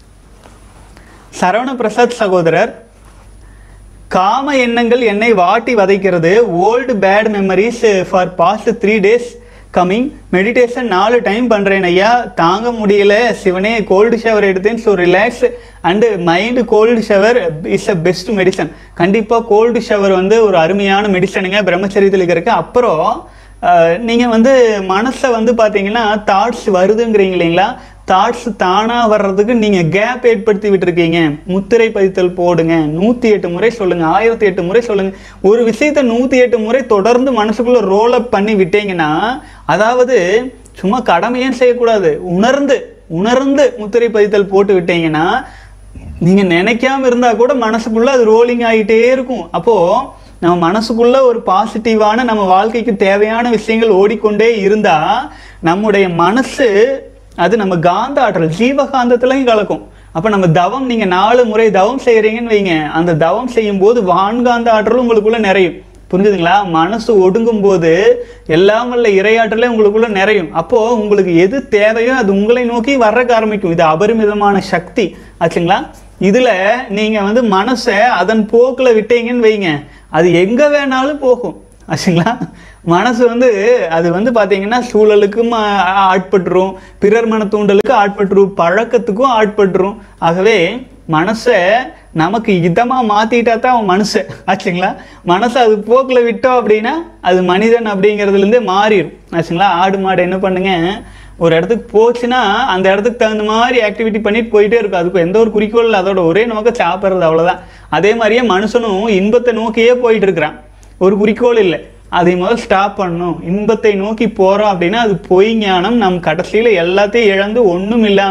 சரவண பிரசாத் சகோதரர் காம எண்ணங்கள் என்னை வாட்டி வதைக்கிறது old bad memories for past three days coming meditation நாலு டைம் பண்றேன் ஐயா தாங்க முடியல சிவனே கோல்டு ஷவர் எடுத்தேன் so relax and mind cold shower is a best medicine கண்டிப்பாக கோல்டு ஷவர் வந்து ஒரு அருமையான மெடிசனுங்க பிரம்மச்சரியத்தில் இருக்கிறதுக்கு அப்புறம் அஹ், நீங்க வந்து மனசை வந்து பாத்தீங்கன்னா தாட்ஸ் வருதுங்கிறீங்க இல்லைங்களா தாட்ஸ் தானா வர்றதுக்கு நீங்க கேப் ஏற்படுத்தி விட்டுருக்கீங்க முத்திரை பதித்தல் போடுங்க நூத்தி எட்டு முறை சொல்லுங்க ஆயிரத்தி எட்டு முறை சொல்லுங்க ஒரு விஷயத்த நூத்தி எட்டு முறை தொடர்ந்து மனசுக்குள்ள ரோல் அப் பண்ணி விட்டீங்கன்னா அதாவது சும்மா கடமையும் செய்யக்கூடாது உணர்ந்து உணர்ந்து முத்திரை பதித்தல் போட்டு விட்டீங்கன்னா நீங்க நினைக்காம இருந்தா கூட மனசுக்குள்ள அது ரோலிங் ஆகிட்டே இருக்கும் அப்போ நம்ம மனசுக்குள்ள ஒரு பாசிட்டிவான நம்ம வாழ்க்கைக்கு தேவையான விஷயங்கள் ஓடிக்கொண்டே இருந்தா நம்முடைய மனசு அது நம்ம காந்த ஆற்றல் ஜீவகாந்தத்திலையும் கலக்கும் அப்ப நம்ம தவம் நீங்க நாலு முறை தவம் செய்யறீங்கன்னு வைங்க அந்த தவம் செய்யும் போது வான்காந்த ஆற்றலும் உங்களுக்குள்ள நிறையும் புரிஞ்சுதுங்களா மனசு ஒடுங்கும் போது எல்லாம் வல்ல இரையாற்றலே உங்களுக்குள்ள நிறையும் அப்போ உங்களுக்கு எது தேவையோ அது உங்களை நோக்கி வர்றக்க ஆரம்பிக்கும் இது அபரிமிதமான சக்தி ஆச்சுங்களா இதுல நீங்க வந்து மனசை அதன் போக்குல விட்டீங்கன்னு வைங்க அது எங்க வேணாலும் போகும் ஆச்சுங்களா மனசு வந்து அது வந்து பாத்தீங்கன்னா சூழலுக்கும் ஆ- ஆட்பட்டுரும் பிறர் மன தூண்டலுக்கு ஆட்பட்டுரும் பழக்கத்துக்கும் ஆட்பட்டுரும் ஆகவே மனசை நமக்கு இதமா மாத்திட்டா தான் அவன் மனுஷன் ஆச்சுங்களா மனசை அது போக்குல விட்டோம் அப்படின்னா அது மனிதன் அப்படிங்கிறதுல இருந்தே மாறிடும் ஆச்சுங்களா ஆடு மாடு என்ன பண்ணுங்க ஒரு இடத்துக்கு போச்சுன்னா அந்த இடத்துக்கு தகுந்த மாதிரி ஆக்டிவிட்டி பண்ணிட்டு போயிட்டே இருக்கும் அதுக்கு எந்த ஒரு குறிக்கோள் இல்லை அதோட ஒரே நோக்கம் சாப்பிட்றது அவ்வளவுதான் அதே மாதிரியே மனுஷனும் இன்பத்தை நோக்கியே போயிட்டு இருக்கிறான் ஒரு குறிக்கோள் இல்லை அதை முதல் ஸ்டாப் பண்ணணும் இன்பத்தை நோக்கி போறோம் அப்படின்னா அது பொய் ஞானம் நம் கடைசியில எல்லாத்தையும் இழந்து ஒண்ணும் இல்லாம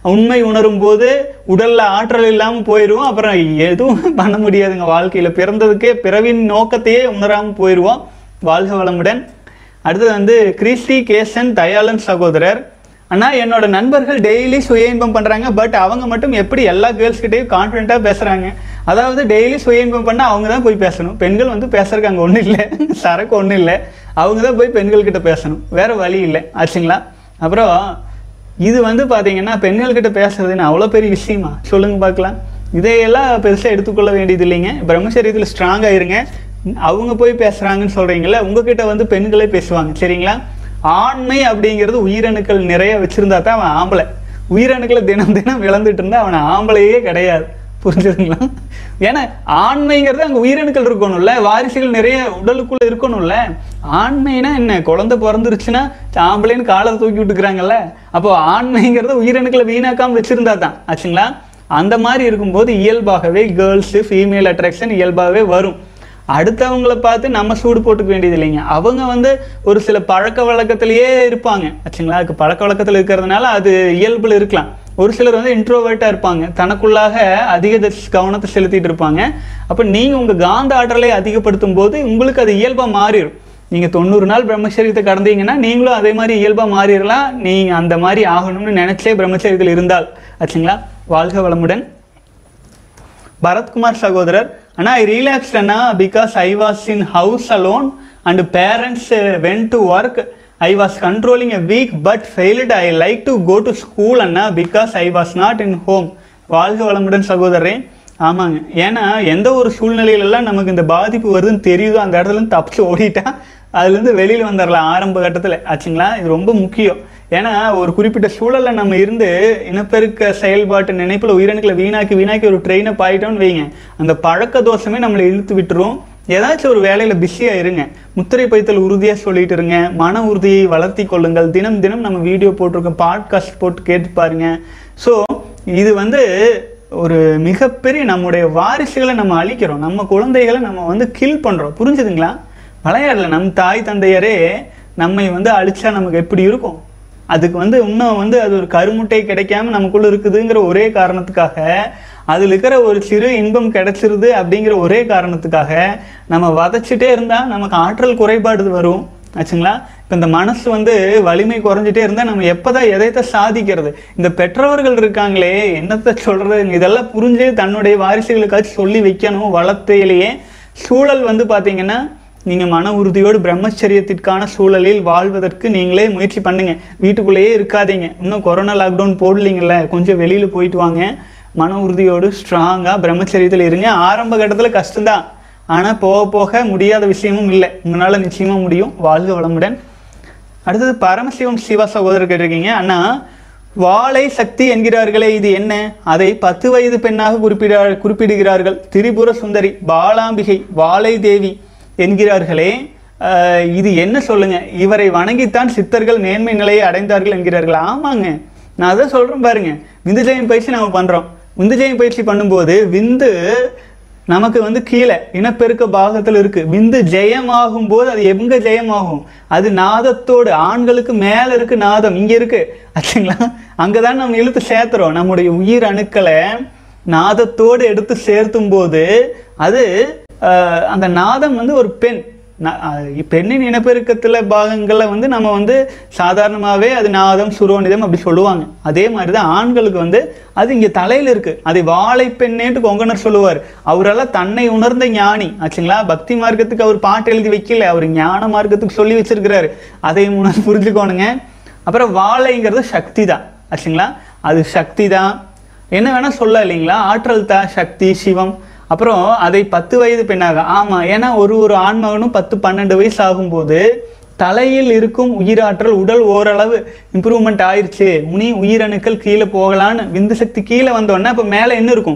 உண்மை உணரும் போது உடல்ல ஆற்றல் இல்லாமல் போயிடுவோம் அப்புறம் எதுவும் பண்ண முடியாதுங்க வாழ்க்கையில பிறந்ததுக்கே பிறவின் நோக்கத்தையே உணராமல் போயிடுவோம் வாழ்க வளமுடன் அடுத்தது வந்து கிறிஸ்டி கேசன் தயாளன் சகோதரர் அண்ணா என்னோட நண்பர்கள் டெய்லி சுய இன்பம் பண்றாங்க பட் அவங்க மட்டும் எப்படி எல்லா கேர்ள்ஸ் கிட்டயும் கான்ஃபிடென்ட்டா பேசுறாங்க அதாவது டெய்லி சுய இன்பம் பண்ணா அவங்க தான் போய் பேசணும் பெண்கள் வந்து பேசுறதுக்கு அங்க ஒண்ணும் இல்லை சரக்கு ஒண்ணும் இல்லை அவங்க தான் போய் பெண்கள் கிட்ட பேசணும் வேற வழி இல்லை ஆச்சுங்களா அப்புறம் இது வந்து பாத்தீங்கன்னா பெண்கள் கிட்ட பேசுறதுன்னு அவ்வளோ பெரிய விஷயமா சொல்லுங்க பார்க்கலாம் இதையெல்லாம் பெருசா எடுத்துக்கொள்ள வேண்டியது இல்லைங்க பிரம்மச்சரியத்தில் ஸ்ட்ராங் ஆயிருங்க அவங்க போய் பேசுறாங்கன்னு சொல்றீங்கல்ல உங்ககிட்ட வந்து பெண்களே பேசுவாங்க சரிங்களா ஆண்மை அப்படிங்கிறது உயிரணுக்கள் நிறைய வச்சிருந்தா தான் அவன் ஆம்பளை உயிரணுக்களை தினம் தினம் இழந்துட்டு இருந்தா அவன் ஆம்பளையே கிடையாது புரிஞ்சுதுங்களா ஏன்னா ஆண்மைங்கிறது அங்க உயிரணுக்கள் இருக்கணும்ல வாரிசுகள் நிறைய உடலுக்குள்ள இருக்கணும்ல ஆண்மைனா என்ன குழந்தை பிறந்துருச்சுன்னா ஆம்பளைன்னு காலை தூக்கி விட்டுக்கிறாங்கல்ல அப்போ ஆண்மைங்கிறது உயிரணுக்களை வீணாக்காம வச்சிருந்தா தான் ஆச்சுங்களா அந்த மாதிரி இருக்கும்போது இயல்பாகவே கேர்ள்ஸு ஃபீமேல் அட்ராக்ஷன் இயல்பாகவே வரும் அடுத்தவங்கள பார்த்து நம்ம சூடு போட்டுக்க வேண்டியது இல்லைங்க அவங்க வந்து ஒரு சில பழக்க வழக்கத்திலேயே இருப்பாங்க ஆச்சுங்களா அதுக்கு பழக்க வழக்கத்தில் இருக்கிறதுனால அது இயல்புல இருக்கலாம் ஒரு சிலர் வந்து இன்ட்ரோவேர்ட்டாக இருப்பாங்க தனக்குள்ளாக அதிக த- கவனத்தை செலுத்திட்டு இருப்பாங்க அப்போ நீங்கள் உங்கள் காந்த ஆற்றலை அதிகப்படுத்தும் போது உங்களுக்கு அது இயல்பாக மாறிடும் நீங்கள் தொண்ணூறு நாள் பிரம்மச்சரியத்தை கடந்தீங்கன்னா நீங்களும் அதே மாதிரி இயல்பாக மாறிடலாம் நீங்கள் அந்த மாதிரி ஆகணும்னு நினைச்சே பிரம்மச்சரியத்தில் இருந்தால் ஆச்சுங்களா வாழ்க வளமுடன் பரத்குமார் சகோதரர் அண்ணா ஐ ரீலாக்ஸ்ட் அண்ணா because I was in house alone and parents went to work I was controlling a week but failed I like to go to school அண்ணா because I was not in home வாழ்க வளமுடன் சகோதரரே ஆமாங்க ஏன்னா எந்த ஒரு சூழ்நிலையிலலாம் நமக்கு இந்த பாதிப்பு வருதுன்னு தெரியுதோ அந்த இடத்துல இருந்து தப்பிச்சு ஓடிட்டா அதுலேருந்து வெளியில் வந்துடலாம் ஆரம்ப கட்டத்தில் ஆச்சுங்களா இது ரொம்ப முக்கியம் ஏன்னா ஒரு குறிப்பிட்ட சூழல்ல நம்ம இருந்து இனப்பெருக்க செயல்பாட்டு நினைப்புல உயிரணுக்களை வீணாக்கி வீணாக்கி ஒரு ட்ரெயினை பாயிட்டோம்னு வைங்க அந்த பழக்க தோஷமே நம்மளை இழுத்து விட்டுரும் ஏதாச்சும் ஒரு வேலையில பிஸியா இருங்க முத்திரை பைத்தல் உறுதியா சொல்லிட்டு இருங்க மன உறுதியை வளர்த்தி கொள்ளுங்கள் தினம் தினம் நம்ம வீடியோ போட்டிருக்கோம் பாட்காஸ்ட் போட்டு கேட்டு பாருங்க ஸோ இது வந்து ஒரு மிகப்பெரிய நம்முடைய வாரிசுகளை நம்ம அழிக்கிறோம் நம்ம குழந்தைகளை நம்ம வந்து கில் பண்றோம் புரிஞ்சுதுங்களா விளையாடல நம் தாய் தந்தையரே நம்மை வந்து அழிச்சா நமக்கு எப்படி இருக்கும் அதுக்கு வந்து இன்னும் வந்து அது ஒரு கருமுட்டை கிடைக்காம நமக்குள்ள இருக்குதுங்கிற ஒரே காரணத்துக்காக அதில் இருக்கிற ஒரு சிறு இன்பம் கிடைச்சிருது அப்படிங்கிற ஒரே காரணத்துக்காக நம்ம வதச்சிட்டே இருந்தா நமக்கு ஆற்றல் குறைபாடு வரும் ஆச்சுங்களா இப்போ இந்த மனசு வந்து வலிமை குறைஞ்சிட்டே இருந்தால் நம்ம எப்போதான் எதைத்த சாதிக்கிறது இந்த பெற்றோர்கள் இருக்காங்களே என்னத்த சொல்றது இதெல்லாம் புரிஞ்சு தன்னுடைய வாரிசுகளுக்காச்சும் சொல்லி வைக்கணும் வளர்த்தையிலேயே சூழல் வந்து பார்த்தீங்கன்னா நீங்கள் மன உறுதியோடு பிரம்மச்சரியத்திற்கான சூழலில் வாழ்வதற்கு நீங்களே முயற்சி பண்ணுங்க வீட்டுக்குள்ளேயே இருக்காதீங்க இன்னும் கொரோனா லாக்டவுன் போடலீங்கல்ல கொஞ்சம் வெளியில் போயிட்டு வாங்க மன உறுதியோடு ஸ்ட்ராங்காக பிரம்மச்சரியத்தில் இருங்க ஆரம்ப கட்டத்தில் கஷ்டம்தான் ஆனால் போக போக முடியாத விஷயமும் இல்லை உங்களால் நிச்சயமாக முடியும் வாழ்க வளமுடன் அடுத்தது பரமசிவம் சிவா சகோதரர் கேட்டிருக்கீங்க அண்ணா வாழை சக்தி என்கிறார்களே இது என்ன அதை பத்து வயது பெண்ணாக குறிப்பிட குறிப்பிடுகிறார்கள் திரிபுர சுந்தரி பாலாம்பிகை வாழை தேவி என்கிறார்களே அஹ், இது என்ன சொல்லுங்க இவரை வணங்கித்தான் சித்தர்கள் மேன்மை நிலையை அடைந்தார்கள் என்கிறார்கள் ஆமாங்க நான் அதை சொல்றேன் பாருங்க விந்து ஜெயம் பயிற்சி நம்ம பண்றோம் விந்து ஜெயம் பயிற்சி பண்ணும்போது விந்து நமக்கு வந்து கீழே இனப்பெருக்க பாகத்தில் இருக்கு விந்து ஜெயமாகும் போது அது எங்க ஜெயமாகும் அது நாதத்தோடு ஆண்களுக்கு மேல இருக்கு நாதம் இங்க இருக்கு ஆச்சுங்களா அங்கதான் நம்ம இழுத்து சேர்த்துறோம் நம்முடைய உயிர் அணுக்களை நாதத்தோடு எடுத்து சேர்த்தும் போது அது ஆஹ், அந்த நாதம் வந்து ஒரு பெண் ந- ஆஹ், பெண்ணின் இனப்பெருக்கத்துல பாகங்களை வந்து நம்ம வந்து சாதாரணமாகவே அது நாதம் சுரோனிதம் அப்படி சொல்லுவாங்க அதே மாதிரி தான் ஆண்களுக்கு வந்து அது இங்க தலையில இருக்கு அதை வாழை பெண்ணேட்டு கொங்கணர் சொல்லுவார் அவரெல்லாம் தன்னை உணர்ந்த ஞானி ஆச்சுங்களா பக்தி மார்க்கத்துக்கு அவர் பாட்டு எழுதி வைக்கல அவர் ஞான மார்க்கத்துக்கு சொல்லி வச்சிருக்கிறாரு அதை உணர்ந்து புரிஞ்சுக்கோணுங்க அப்புறம் வாழைங்கிறது சக்தி தான் ஆச்சுங்களா அது சக்தி தான் என்ன வேணா சொல்ல இல்லைங்களா ஆற்றல் தான் சக்தி சிவம் அப்புறம் அதை பத்து வயது பெண்ணாக ஆமா ஏன்னா ஒரு ஒரு ஆண்மகனும் பத்து பன்னெண்டு வயசு ஆகும்போது தலையில் இருக்கும் உயிராற்றல் உடல் ஓரளவு இம்ப்ரூவ்மெண்ட் ஆயிருச்சு முனி உயிரணுக்கள் கீழே போகலான்னு விந்து சக்தி கீழே வந்தோடனே அப்போ மேலே என்ன இருக்கும்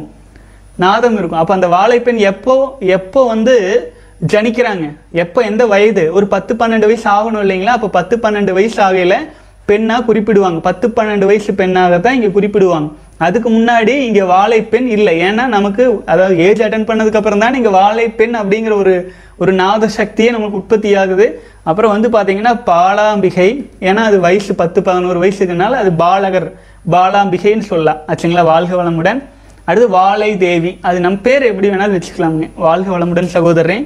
நாதம் இருக்கும் அப்போ அந்த வாழைப்பெண் எப்போ எப்போ வந்து ஜனிக்கிறாங்க எப்போ எந்த வயது ஒரு பத்து பன்னெண்டு வயசு ஆகணும் இல்லைங்களா அப்போ பத்து பன்னெண்டு வயசு ஆகையில பெண்ணா குறிப்பிடுவாங்க பத்து பன்னெண்டு வயசு பெண்ணாகத்தான் இங்க குறிப்பிடுவாங்க அதுக்கு முன்னாடி இங்க வாழைப்பெண் இல்லை ஏன்னா நமக்கு அதாவது ஏஜ் அட்டன் பண்ணதுக்கு அப்புறம் தான் இங்க வாழைப்பெண் அப்படிங்கிற ஒரு ஒரு நாத சக்தியே நமக்கு உற்பத்தி ஆகுது அப்புறம் வந்து பாத்தீங்கன்னா பாலாம்பிகை ஏன்னா அது வயசு பத்து பதினோரு வயசுக்குனால அது பாலகர் பாலாம்பிகைன்னு சொல்லலாம் ஆச்சுங்களா வாழ்க வளமுடன் அடுத்து வாழை தேவி அது நம்ம பேர் எப்படி வேணாலும் வச்சுக்கலாமுங்க வாழ்க வளமுடன் சகோதரன்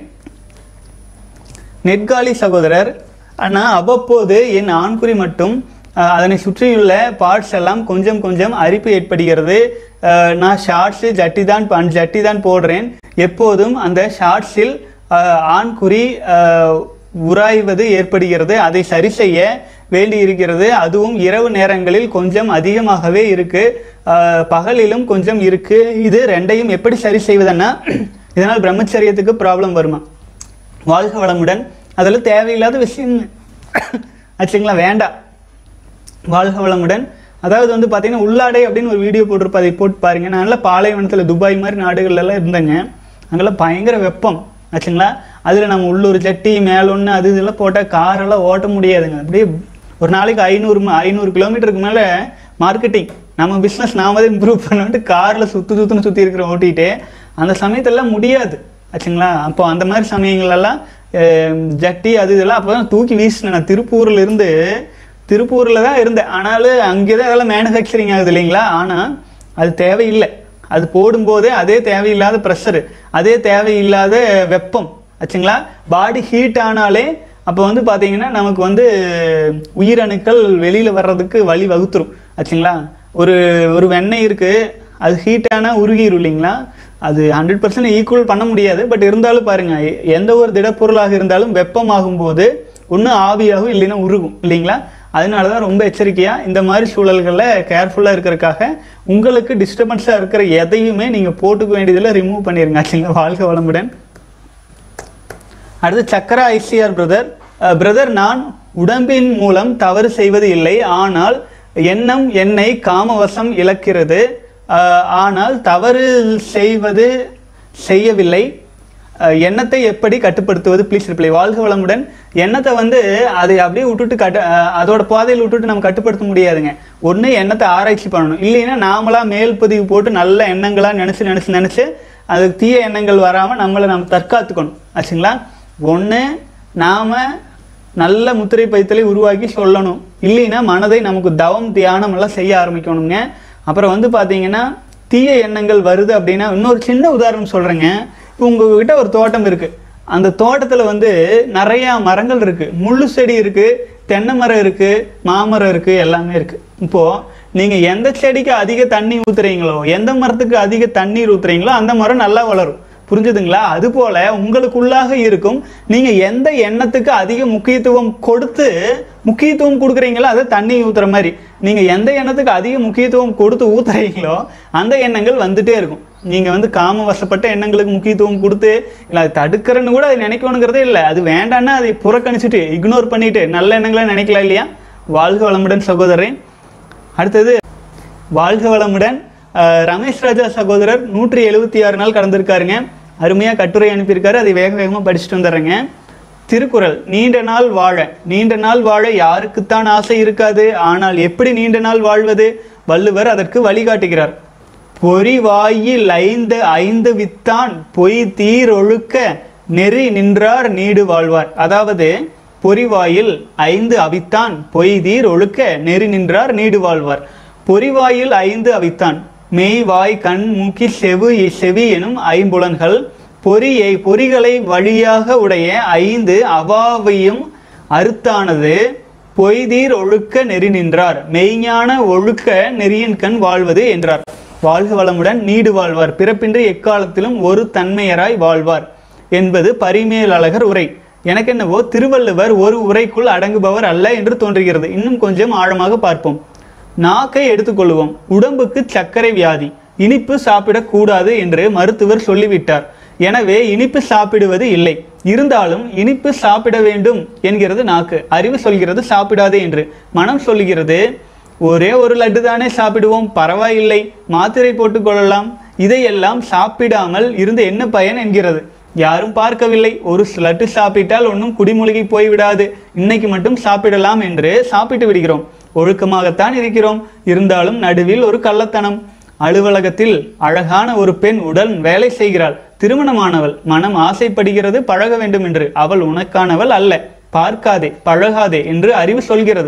நெட்காலி சகோதரர் ஆனால் அவ்வப்போது என் ஆண்குறி மட்டும் அஹ், அதனை சுற்றியுள்ள பார்ட்ஸ் எல்லாம் கொஞ்சம் கொஞ்சம் அரிப்பு ஏற்படுகிறது அஹ், நான் ஷார்ட்ஸு ஜட்டி தான் பண் ஜட்டி தான் போடுறேன் எப்போதும் அந்த ஷார்ட்ஸில் ஆண்குறி அஹ், உராய்வது ஏற்படுகிறது அதை சரி செய்ய வேண்டி இருக்கிறது அதுவும் இரவு நேரங்களில் கொஞ்சம் அதிகமாகவே இருக்கு அஹ், பகலிலும் கொஞ்சம் இருக்கு இது ரெண்டையும் எப்படி சரி செய்வதுன்னா இதனால் பிரம்மச்சரியத்துக்கு ப்ராப்ளம் வருமா வாழ்க வளமுடன் அதெல்லாம் தேவையில்லாத விஷயம் ஆச்சுங்களா வேண்டாம் வாழ்க வளமுடன் அதாவது வந்து பார்த்தீங்கன்னா உள்ளாடை அப்படின்னு ஒரு வீடியோ போட்டிருப்பா அதை போட்டு பாருங்க நான் நல்லா பாலைவனத்தில் துபாய் மாதிரி நாடுகள்ல எல்லாம் இருந்தேங்க அங்கெல்லாம் பயங்கர வெப்பம் ஆச்சுங்களா அதில் நம்ம உள்ளூர் ஜட்டி மேலொன்று அது இதெல்லாம் போட்டால் காரெல்லாம் ஓட்ட முடியாதுங்க அப்படியே ஒரு நாளைக்கு ஐநூறு ஐநூறு கிலோமீட்டருக்கு மேலே மார்க்கெட்டிங் நம்ம பிஸ்னஸ் நாம தான் இம்ப்ரூவ் பண்ணிட்டு காரில் சுற்று சுற்றுன்னு சுற்றி இருக்கிற ஓட்டிகிட்டு அந்த சமயத்தெல்லாம் முடியாது ஆச்சுங்களா அப்போ அந்த மாதிரி சமயங்கள்லாம் அஹ், ஜட்டி அது இதெல்லாம் அப்போ தான் தூக்கி வீசினேன் நான் திருப்பூர்ல இருந்து திருப்பூரில் தான் இருந்தேன் ஆனாலும் அங்கே தான் அதெல்லாம் மேனுஃபேக்சரிங் ஆகுது இல்லைங்களா ஆனால் அது தேவையில்லை அது போடும்போதே அதே தேவையில்லாத ப்ரெஷரு அதே தேவையில்லாத வெப்பம் ஆச்சுங்களா பாடி ஹீட் ஆனாலே அப்போ வந்து பார்த்தீங்கன்னா நமக்கு வந்து உயிரணுக்கள் வெளியில் வர்றதுக்கு வழி வகுத்துரும் ஆச்சுங்களா ஒரு ஒரு வெண்ணெய் இருக்குது அது ஹீட்டானா உருகிரும் இல்லைங்களா அது ஹண்ட்ரட் பர்சன்ட் ஈக்குவல் பண்ண முடியாது பட் இருந்தாலும் பாருங்க எ- எந்த ஒரு திடப்பொருளாக இருந்தாலும் வெப்பமாகும் போது ஒன்று ஆவியாகும் இல்லைன்னா உருகும் இல்லைங்களா அதனால தான் ரொம்ப எச்சரிக்கையாக இந்த மாதிரி சூழல்களில் கேர்ஃபுல்லாக இருக்கிறதுக்காக உங்களுக்கு டிஸ்டர்பன்ஸாக இருக்கிற எதையுமே நீங்கள் போட்டுக்க வேண்டியதில் ரிமூவ் பண்ணிடுங்க ஆச்சுங்களா வாழ்க வளமுடன் அடுத்து சக்கரா ஐசிஆர் பிரதர் பிரதர் நான் உடம்பின் மூலம் தவறு செய்வது இல்லை ஆனால் எண்ணம் என்னை காமவசம் இழக்கிறது அஹ், ஆனால் தவறு செய்வது செய்யவில்லை அஹ், எண்ணத்தை எப்படி கட்டுப்படுத்துவது ப்ளீஸ் ரிப்ளை வாழ்க வளமுடன் எண்ணத்தை வந்து அதை அப்படியே விட்டுட்டு கட்டு அஹ், அதோட பாதையில் விட்டுட்டு நம்ம கட்டுப்படுத்த முடியாதுங்க ஒன்று எண்ணத்தை ஆராய்ச்சி பண்ணணும் இல்லைன்னா நாமளா மேல் பதிவு போட்டு நல்ல எண்ணங்களாக நினச்சி நினச்சி நினச்சி அதுக்கு தீய எண்ணங்கள் வராமல் நம்மளை நம்ம தற்காத்துக்கணும் ஆச்சுங்களா ஒன்று நாம் நல்ல முத்திரை பைத்தலை உருவாக்கி சொல்லணும் இல்லைன்னா மனதை நமக்கு தவம் தியானம் எல்லாம் செய்ய ஆரம்பிக்கணுங்க அப்புறம் வந்து பார்த்தீங்கன்னா தீய எண்ணங்கள் வருது அப்படின்னா இன்னொரு சின்ன உதாரணம் சொல்கிறேங்க இப்போ உங்ககிட்ட ஒரு தோட்டம் இருக்குது அந்த தோட்டத்தில் வந்து நிறையா மரங்கள் இருக்குது முள்ளு செடி இருக்குது தென்னை மரம் இருக்குது மாமரம் இருக்குது எல்லாமே இருக்குது இப்போது நீங்கள் எந்த செடிக்கு அதிக தண்ணி ஊற்றுறீங்களோ எந்த மரத்துக்கு அதிக தண்ணீர் ஊற்றுறீங்களோ அந்த மரம் நல்லா வளரும் புரிஞ்சுதுங்களா அதுபோல உங்களுக்குள்ளாக இருக்கும் நீங்க எந்த எண்ணத்துக்கு அதிக முக்கியத்துவம் கொடுத்து முக்கியத்துவம் கொடுக்குறீங்களோ அதை தண்ணி ஊத்துற மாதிரி நீங்க எந்த எண்ணத்துக்கு அதிக முக்கியத்துவம் கொடுத்து ஊத்துறீங்களோ அந்த எண்ணங்கள் வந்துட்டே இருக்கும் நீங்க வந்து காம வசப்பட்ட எண்ணங்களுக்கு முக்கியத்துவம் கொடுத்து இல்லை அதை தடுக்கிறன்னு கூட அதை நினைக்கணுங்கிறதே இல்லை அது வேண்டான்னா அதை புறக்கணிச்சுட்டு இக்னோர் பண்ணிட்டு நல்ல எண்ணங்களை நினைக்கலாம் இல்லையா வாழ்க வளமுடன் சகோதரன் அடுத்தது வாழ்க வளமுடன் அஹ், ரமேஷ் ராஜா சகோதரர் நூற்றி எழுபத்தி ஆறு நாள் கடந்திருக்காருங்க அருமையாக கட்டுரை அனுப்பியிருக்காரு அதை வேக வேகமாக படிச்சுட்டு வந்துடுறேங்க திருக்குறள் நீண்ட நாள் வாழ நீண்ட நாள் வாழ யாருக்குத்தான் ஆசை இருக்காது ஆனால் எப்படி நீண்ட நாள் வாழ்வது வள்ளுவர் அதற்கு வழிகாட்டுகிறார் பொறி வாயில் ஐந்து ஐந்து வித்தான் பொய் தீர் ஒழுக்க நெறி நின்றார் நீடு வாழ்வார் அதாவது பொறிவாயில் ஐந்து அவித்தான் பொய் தீர் ஒழுக்க நெறி நின்றார் நீடு வாழ்வார் பொறிவாயில் ஐந்து அவித்தான் மெய் வாய் கண் மூக்கி செவு செவி எனும் ஐம்புலன்கள் பொறியை பொறிகளை வழியாக உடைய ஐந்து அவாவையும் அறுத்தானது பொய்தீர் ஒழுக்க நெறி நின்றார் மெய்ஞான ஒழுக்க நெறியின் கண் வாழ்வது என்றார் வாழ்க வளமுடன் நீடு வாழ்வார் பிறப்பின்றி எக்காலத்திலும் ஒரு தன்மையராய் வாழ்வார் என்பது பரிமேல் அழகர் உரை எனக்கு என்னவோ திருவள்ளுவர் ஒரு உரைக்குள் அடங்குபவர் அல்ல என்று தோன்றுகிறது இன்னும் கொஞ்சம் ஆழமாக பார்ப்போம் நாக்கை எடுத்துக்கொள்வோம் உடம்புக்கு சர்க்கரை வியாதி இனிப்பு சாப்பிடக்கூடாது என்று மருத்துவர் சொல்லிவிட்டார் எனவே இனிப்பு சாப்பிடுவது இல்லை இருந்தாலும் இனிப்பு சாப்பிட வேண்டும் என்கிறது நாக்கு அறிவு சொல்கிறது சாப்பிடாதே என்று மனம் சொல்லுகிறது ஒரே ஒரு லட்டு தானே சாப்பிடுவோம் பரவாயில்லை மாத்திரை போட்டுக்கொள்ளலாம் இதையெல்லாம் சாப்பிடாமல் இருந்து என்ன பயன் என்கிறது யாரும் பார்க்கவில்லை ஒரு லட்டு சாப்பிட்டால் ஒன்றும் குடிமூழ்கி போய்விடாது இன்னைக்கு மட்டும் சாப்பிடலாம் என்று சாப்பிட்டு விடுகிறோம் ஒழுக்கமாகத்தான் இருக்கிறோம் இருந்தாலும் நடுவில் ஒரு கள்ளத்தனம் அலுவலகத்தில் அழகான ஒரு பெண் உடல் வேலை செய்கிறாள் திருமணமானவள் மனம் ஆசைப்படுகிறது பழக வேண்டும் என்று அவள் உனக்கானவள் அல்ல பார்க்காதே பழகாதே என்று அறிவு சொல்கிறது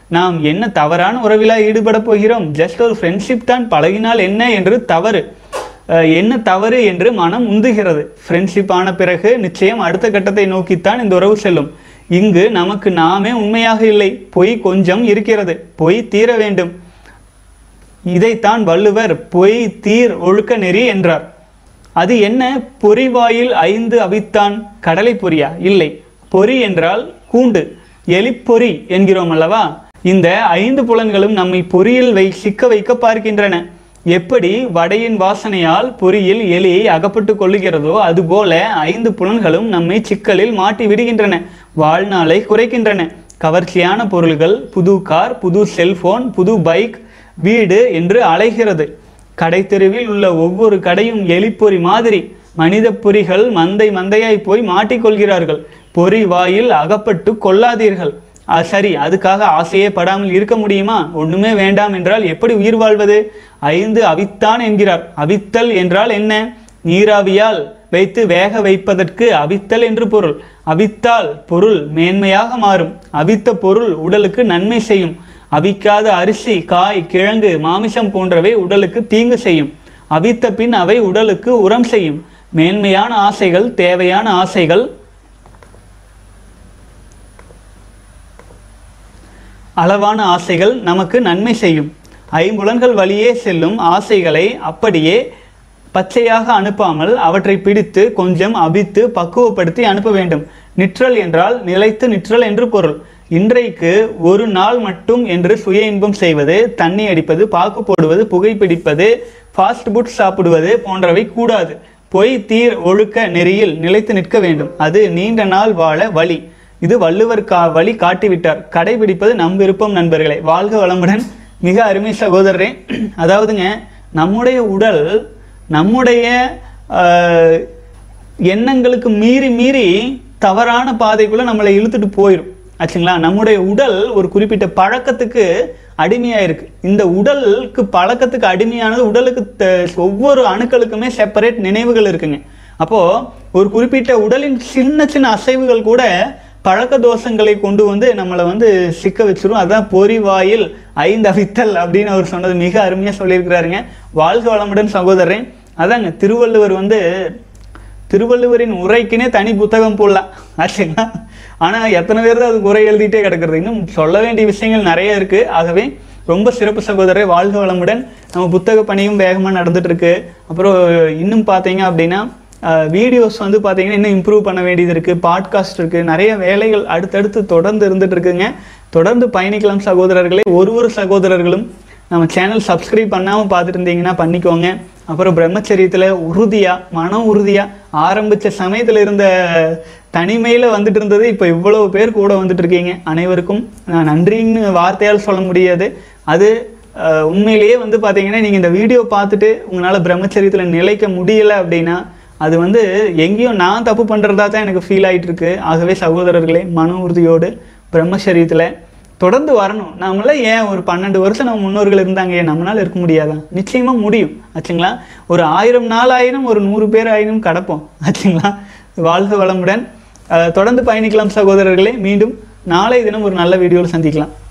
நாம் என்ன தவறான உறவிலா ஈடுபட போகிறோம் ஜஸ்ட் ஒரு ஃப்ரெண்ட்ஷிப் தான் பழகினால் என்ன என்று தவறு அஹ், என்ன தவறு என்று மனம் உந்துகிறது ஃப்ரெண்ட்ஷிப் ஆன பிறகு நிச்சயம் அடுத்த கட்டத்தை நோக்கித்தான் இந்த உறவு செல்லும் இங்கு நமக்கு நாமே உண்மையாக இல்லை பொய் கொஞ்சம் இருக்கிறது பொய் தீர வேண்டும் இதைத்தான் வள்ளுவர் பொய் தீர் ஒழுக்க நெறி என்றார் அது என்ன பொறிவாயில் ஐந்து அவித்தான் கடலை பொரியா இல்லை பொறி என்றால் கூண்டு எலிப்பொறி என்கிறோம் அல்லவா இந்த ஐந்து புலன்களும் நம்மை பொறியில் வை சிக்க வைக்க பார்க்கின்றன எப்படி வடையின் வாசனையால் பொறியில் எலியை அகப்பட்டு கொள்ளுகிறதோ அதுபோல ஐந்து புலன்களும் நம்மை சிக்கலில் மாட்டி விடுகின்றன வாழ்நாளை குறைக்கின்றன கவர்ச்சியான பொருள்கள் புது கார் புது செல்போன் புது பைக் வீடு என்று அலைகிறது கடைத்தெருவில் உள்ள ஒவ்வொரு கடையும் எலிப்பொறி மாதிரி மனித பொறிகள் மந்தை மந்தையாய் போய் மாட்டிக்கொள்கிறார்கள் பொறி வாயில் அகப்பட்டு கொள்ளாதீர்கள் ஆ, சரி அதுக்காக ஆசையே படாமல் இருக்க முடியுமா ஒண்ணுமே வேண்டாம் என்றால் எப்படி உயிர் வாழ்வது ஐந்து அவித்தான் என்கிறார் அவித்தல் என்றால் என்ன நீராவியால் வைத்து வேக வைப்பதற்கு அவித்தல் என்று பொருள் அவித்தால் பொருள் மேன்மையாக மாறும் அவித்த பொருள் உடலுக்கு நன்மை செய்யும் அவிக்காத அரிசி காய் கிழங்கு மாமிசம் போன்றவை உடலுக்கு தீங்கு செய்யும் அவித்த பின் அவை உடலுக்கு உரம் செய்யும் மேன்மையான ஆசைகள் தேவையான ஆசைகள் அளவான ஆசைகள் நமக்கு நன்மை செய்யும் ஐம்புலன்கள் வழியே செல்லும் ஆசைகளை அப்படியே பச்சையாக அனுப்பாமல் அவற்றை பிடித்து கொஞ்சம் அபித்து பக்குவப்படுத்தி அனுப்ப வேண்டும் நிற்றல் என்றால் நிலைத்து நிற்றல் என்று பொருள் இன்றைக்கு ஒரு நாள் மட்டும் என்று சுய இன்பம் செய்வது தண்ணி அடிப்பது பாக்கு போடுவது புகைப்பிடிப்பது ஃபாஸ்ட் ஃபுட் சாப்பிடுவது போன்றவை கூடாது பொய் தீர் ஒழுக்க நெறியில் நிலைத்து நிற்க வேண்டும் அது நீண்ட நாள் வாழ வழி இது வள்ளுவர் கா வழி காட்டிவிட்டார் கடைபிடிப்பது நம் விருப்பம் நண்பர்களே வாழ்க வளமுடன் மிக அருமை சகோதரரே அதாவதுங்க நம்முடைய உடல் நம்முடைய ஆஹ், எண்ணங்களுக்கு மீறி மீறி தவறான பாதைக்குள்ள நம்மளை இழுத்துட்டு போயிடும் ஆச்சுங்களா நம்முடைய உடல் ஒரு குறிப்பிட்ட பழக்கத்துக்கு அடிமையா இருக்கு இந்த உடலுக்கு பழக்கத்துக்கு அடிமையானது உடலுக்கு த- ஒவ்வொரு அணுக்களுக்குமே செப்பரேட் நினைவுகள் இருக்குங்க அப்போ ஒரு குறிப்பிட்ட உடலின் சின்ன சின்ன அசைவுகள் கூட பழக்க தோஷங்களை கொண்டு வந்து நம்மளை வந்து சிக்க வச்சிரும் அதான் பொறிவாயில் ஐந்து அவித்தல் அப்படின்னு அவர் சொன்னது மிக அருமையா சொல்லியிருக்கிறாருங்க வாழ்க வளமுடன் சகோதரன் அதாங்க திருவள்ளுவர் வந்து திருவள்ளுவரின் உரைக்குனே தனி புத்தகம் போடலாம் ஆச்சுங்களா ஆனால் எத்தனை பேர் தான் அதுக்கு உரை எழுதிட்டே கிடக்கிறது இன்னும் சொல்ல வேண்டிய விஷயங்கள் நிறைய இருக்கு ஆகவே ரொம்ப சிறப்பு சகோதரர் வாழ்க வளமுடன் நம்ம புத்தக பணியும் வேகமாக நடந்துட்டு இருக்கு அப்புறம் இன்னும் பார்த்தீங்க அப்படின்னா வீடியோஸ் வந்து பார்த்தீங்கன்னா இன்னும் இம்ப்ரூவ் பண்ண வேண்டியது இருக்குது பாட்காஸ்ட் இருக்குது நிறைய வேலைகள் அடுத்தடுத்து தொடர்ந்து இருந்துட்டு இருக்குங்க தொடர்ந்து பயணிக்கலாம் சகோதரர்களே ஒரு ஒரு சகோதரர்களும் நம்ம சேனல் சப்ஸ்கிரைப் பண்ணாமல் பார்த்துட்டு இருந்தீங்கன்னா பண்ணிக்கோங்க அப்புறம் பிரம்மச்சரியத்தில் உறுதியாக மன உறுதியாக ஆரம்பித்த சமயத்தில் இருந்த தனிமையில் வந்துட்டு இருந்தது இப்போ இவ்வளவு பேர் கூட வந்துட்டு இருக்கீங்க அனைவருக்கும் நான் நன்றின்னு வார்த்தையால் சொல்ல முடியாது அது அஹ், உண்மையிலேயே வந்து பார்த்தீங்கன்னா நீங்கள் இந்த வீடியோ பார்த்துட்டு உங்களால் பிரம்மச்சரியத்தில் நிலைக்க முடியல அப்படின்னா அது வந்து எங்கேயோ நான் தப்பு பண்ணுறதா தான் எனக்கு ஃபீல் ஆயிட்டு இருக்கு ஆகவே சகோதரர்களே மன உறுதியோடு பிரம்மச்சரியத்தில் தொடர்ந்து வரணும் நம்மள ஏன் ஒரு பன்னெண்டு வருஷம் நம்ம முன்னோர்கள் இருந்தாங்க ஏன் நம்மளால இருக்க முடியாதா நிச்சயமா முடியும் ஆச்சுங்களா ஒரு ஆயிரம் நாலாயிரம் ஒரு நூறு பேர் ஆயிரம் கடப்போம் ஆச்சுங்களா வாழ்க வளமுடன் அஹ், தொடர்ந்து பயணிக்கலாம் சகோதரர்களே மீண்டும் நாளை தினம் ஒரு நல்ல வீடியோவில் சந்திக்கலாம்